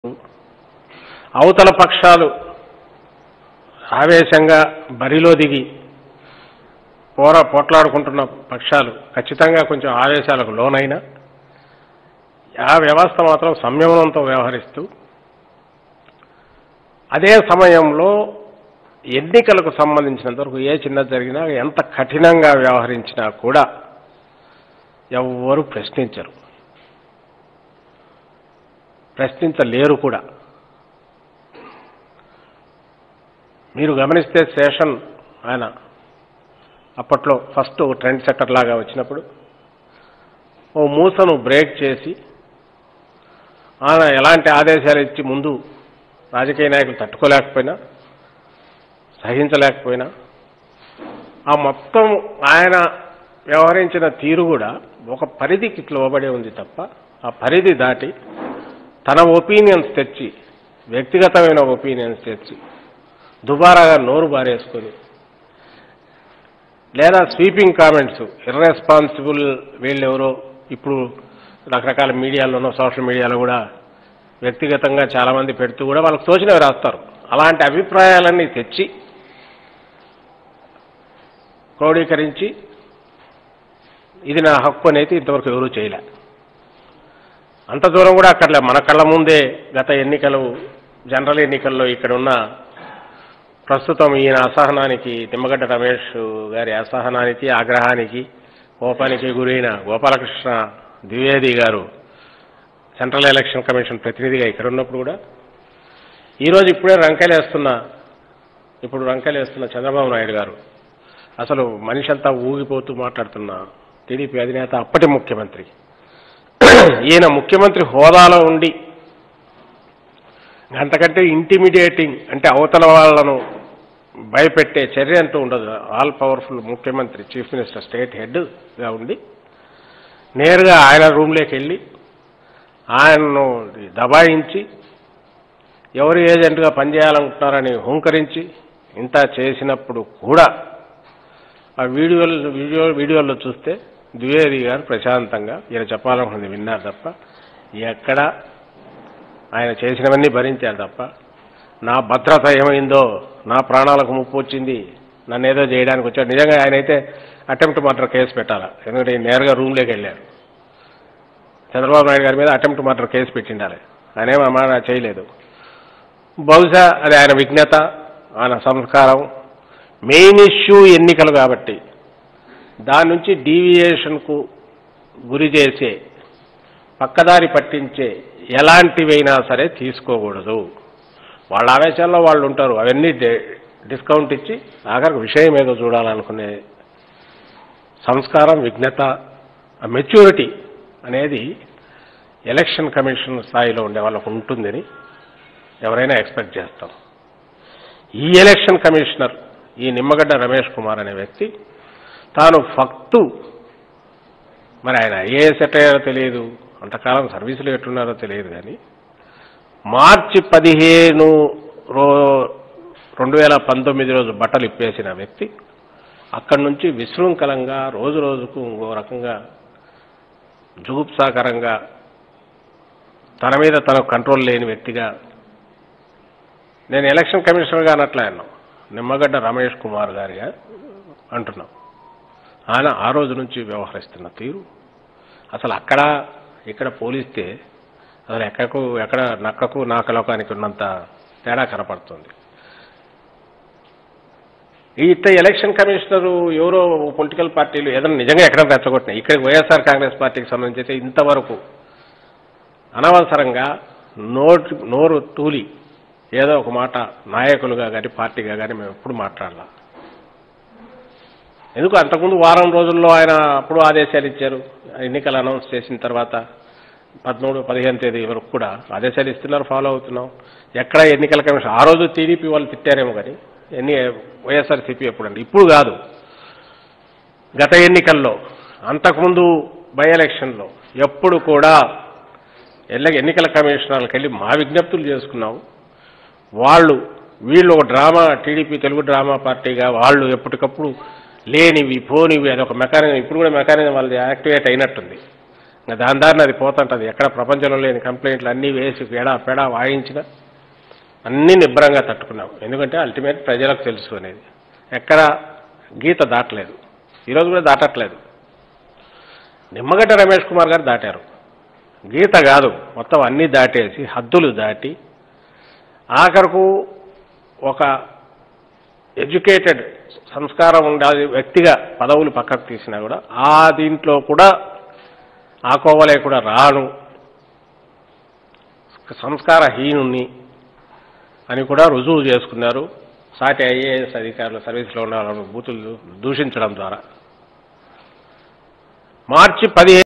అవతల పక్షాలు ఆవేశంగా బరిలో దిగి పోర పోట్లాడుకుంటున్న పక్షాలు ఖచ్చితంగా కొంచెం ఆవేశాలకు లోనైనా ఆ వ్యవస్థ మాత్రం సంయమనంతో వ్యవహరిస్తూ అదే సమయంలో ఎన్నికలకు సంబంధించినంతవరకు ఏ చిన్నది జరిగినా ఎంత కఠినంగా వ్యవహరించినా కూడా ఎవ్వరూ ప్రశ్నించరు ప్రశ్నించలేరు కూడా మీరు గమనిస్తే శేషన్ ఆయన అప్పట్లో ఫస్ట్ ట్రెండ్ సెట్టర్ లాగా వచ్చినప్పుడు ఓ మూసను బ్రేక్ చేసి ఆయన ఎలాంటి ఆదేశాలు ఇచ్చి ముందు రాజకీయ నాయకులు తట్టుకోలేకపోయినా సహించలేకపోయినా ఆ మొత్తం ఆయన వ్యవహరించిన తీరు కూడా ఒక పరిధికి లోబడి ఉంది తప్ప ఆ పరిధి దాటి తన ఒపీనియన్స్ తెచ్చి వ్యక్తిగతమైన ఒపీనియన్స్ తెచ్చి దుబారాగా నోరు బారేసుకొని లేదా స్వీపింగ్ కామెంట్స్ ఇర్రెస్పాన్సిబుల్ వీళ్ళెవరో ఇప్పుడు రకరకాల మీడియాలోనో సోషల్ మీడియాలో కూడా వ్యక్తిగతంగా చాలామంది పెడుతూ కూడా వాళ్ళకి తోచినవి రాస్తారు అలాంటి అభిప్రాయాలన్నీ తెచ్చి క్రోడీకరించి ఇది నా హక్కు అనేది ఇంతవరకు ఎవరూ చేయలే అంత దూరం కూడా అక్కర్లే మన కళ్ళ ముందే గత ఎన్నికలు జనరల్ ఎన్నికల్లో ఇక్కడ ఉన్న ప్రస్తుతం ఈయన అసహనానికి తిమ్మగడ్డ రమేష్ గారి అసహనానికి ఆగ్రహానికి కోపానికి గురైన గోపాలకృష్ణ ద్వివేది గారు సెంట్రల్ ఎలక్షన్ కమిషన్ ప్రతినిధిగా ఇక్కడ ఉన్నప్పుడు కూడా ఈరోజు ఇప్పుడే రంకెలేస్తున్న ఇప్పుడు రంకెలేస్తున్న చంద్రబాబు నాయుడు గారు అసలు మనిషి అంతా ఊగిపోతూ మాట్లాడుతున్న టీడీపీ అధినేత అప్పటి ముఖ్యమంత్రి ఈయన ముఖ్యమంత్రి హోదాలో ఉండి అంతకంటే ఇంటిమిడియేటింగ్ అంటే అవతల వాళ్ళను భయపెట్టే చర్య అంటూ ఉండదు ఆల్ పవర్ఫుల్ ముఖ్యమంత్రి చీఫ్ మినిస్టర్ స్టేట్ హెడ్గా ఉండి నేరుగా ఆయన రూమ్లోకి వెళ్ళి ఆయన్ను దబాయించి ఎవరు ఏజెంట్గా పనిచేయాలనుకుంటున్నారని హుంకరించి ఇంత చేసినప్పుడు కూడా ఆ వీడియోలు వీడియో వీడియోల్లో చూస్తే ద్వివేది గారు ప్రశాంతంగా ఈయన చెప్పాలనుకున్నది విన్నారు తప్ప ఎక్కడ ఆయన చేసినవన్నీ భరించారు తప్ప నా భద్రత ఏమైందో నా ప్రాణాలకు ముప్పు వచ్చింది నన్ను ఏదో చేయడానికి వచ్చాడు నిజంగా ఆయన అయితే అటెంప్ట్ మర్డర్ కేసు పెట్టాలి ఎందుకంటే ఈయన నేరుగా రూమ్లోకి వెళ్ళారు చంద్రబాబు నాయుడు గారి మీద అటెంప్ట్ మర్డర్ కేసు పెట్టిండాలి ఆయన ఏమో అమ్మా చేయలేదు బహుశా అది ఆయన విజ్ఞత ఆయన సంస్కారం మెయిన్ ఇష్యూ ఎన్నికలు కాబట్టి దాని నుంచి డీవియేషన్కు గురి చేసే పక్కదారి పట్టించే ఎలాంటివైనా సరే తీసుకోకూడదు వాళ్ళ ఆవేశాల్లో వాళ్ళు ఉంటారు అవన్నీ డి- డిస్కౌంట్ ఇచ్చి ఆఖరికి విషయం ఏదో చూడాలనుకునే సంస్కారం విజ్ఞత మెచ్యూరిటీ అనేది ఎలక్షన్ కమిషన్ స్థాయిలో ఉండే వాళ్ళకు ఉంటుందని ఎవరైనా ఎక్స్పెక్ట్ చేస్తాం ఈ ఎలక్షన్ కమిషనర్ ఈ నిమ్మగడ్డ రమేష్ కుమార్ అనే వ్యక్తి తాను ఫక్తు మరి ఆయన ఐఏఎస్ ఎట్టయ్యారో తెలియదు అంతకాలం సర్వీసులు ఎట్టున్నారో తెలియదు కానీ మార్చి పదిహేను రో రెండు వేల పంతొమ్మిది రోజు బట్టలు ఇప్పేసిన వ్యక్తి అక్కడి నుంచి విశృంఖలంగా రోజు రోజుకు ఇంకో రకంగా జుగుప్సాకరంగా తన మీద తనకు కంట్రోల్ లేని వ్యక్తిగా నేను ఎలక్షన్ కమిషనర్గా అనట్లే అన్నాం నిమ్మగడ్డ రమేష్ కుమార్ గారిగా అంటున్నాం ఆయన ఆ రోజు నుంచి వ్యవహరిస్తున్న తీరు అసలు అక్కడ ఇక్కడ పోలిస్తే అసలు ఎక్కకు ఎక్కడ నక్కకు నాకలోకానికి ఉన్నంత తేడా కనపడుతుంది ఈ ఇట్ట ఎలక్షన్ కమిషనరు ఎవరో పొలిటికల్ పార్టీలు ఏదైనా నిజంగా ఎక్కడ రెచ్చగొట్టినాయి ఇక్కడ వైఎస్ఆర్ కాంగ్రెస్ పార్టీకి సంబంధించి అయితే ఇంతవరకు అనవసరంగా నోటు నోరు తూలి ఏదో ఒక మాట నాయకులుగా కానీ పార్టీగా కానీ మేము ఎప్పుడు మాట్లాడాల ఎందుకు అంతకుముందు వారం రోజుల్లో ఆయన అప్పుడు ఆదేశాలు ఇచ్చారు ఎన్నికలు అనౌన్స్ చేసిన తర్వాత పదమూడు పదిహేను తేదీ వరకు కూడా ఆదేశాలు ఇస్తున్నారు ఫాలో అవుతున్నాం ఎక్కడ ఎన్నికల కమిషన్ ఆ రోజు టీడీపీ వాళ్ళు తిట్టారేమో కానీ ఎన్ని వైఎస్ఆర్సీపీ ఎప్పుడండి ఇప్పుడు కాదు గత ఎన్నికల్లో అంతకుముందు బై ఎలక్షన్లో ఎప్పుడు కూడా ఎల్ల ఎన్నికల కమిషనర్లకు వెళ్ళి మా విజ్ఞప్తులు చేసుకున్నాం వాళ్ళు వీళ్ళు ఒక డ్రామా టీడీపీ తెలుగు డ్రామా పార్టీగా వాళ్ళు ఎప్పటికప్పుడు లేనివి పోనివి అది ఒక మెకానిజం ఇప్పుడు కూడా మెకానిజం వాళ్ళది యాక్టివేట్ అయినట్టుంది ఇంకా దాని దారిని అది పోతుంటుంది ఎక్కడ ప్రపంచంలో లేని కంప్లైంట్లు అన్నీ వేసి పేడా పేడా వాయించిన అన్నీ నిబ్బరంగా తట్టుకున్నాం ఎందుకంటే అల్టిమేట్ ప్రజలకు తెలుసు అనేది ఎక్కడ గీత దాటలేదు ఈరోజు కూడా దాటట్లేదు నిమ్మగడ్డ రమేష్ కుమార్ గారు దాటారు గీత కాదు మొత్తం అన్నీ దాటేసి హద్దులు దాటి ఆఖరకు ఒక ఎడ్యుకేటెడ్ సంస్కారం ఉండాలి వ్యక్తిగా పదవులు పక్కకు తీసినా కూడా ఆ దీంట్లో కూడా ఆ కోవలే కూడా రాను సంస్కారహీనుణ్ణి అని కూడా రుజువు చేసుకున్నారు సాటి ఐఏఎస్ అధికారుల సర్వీస్లో ఉన్న వాళ్ళను బూతులు దూషించడం ద్వారా మార్చి పదిహేను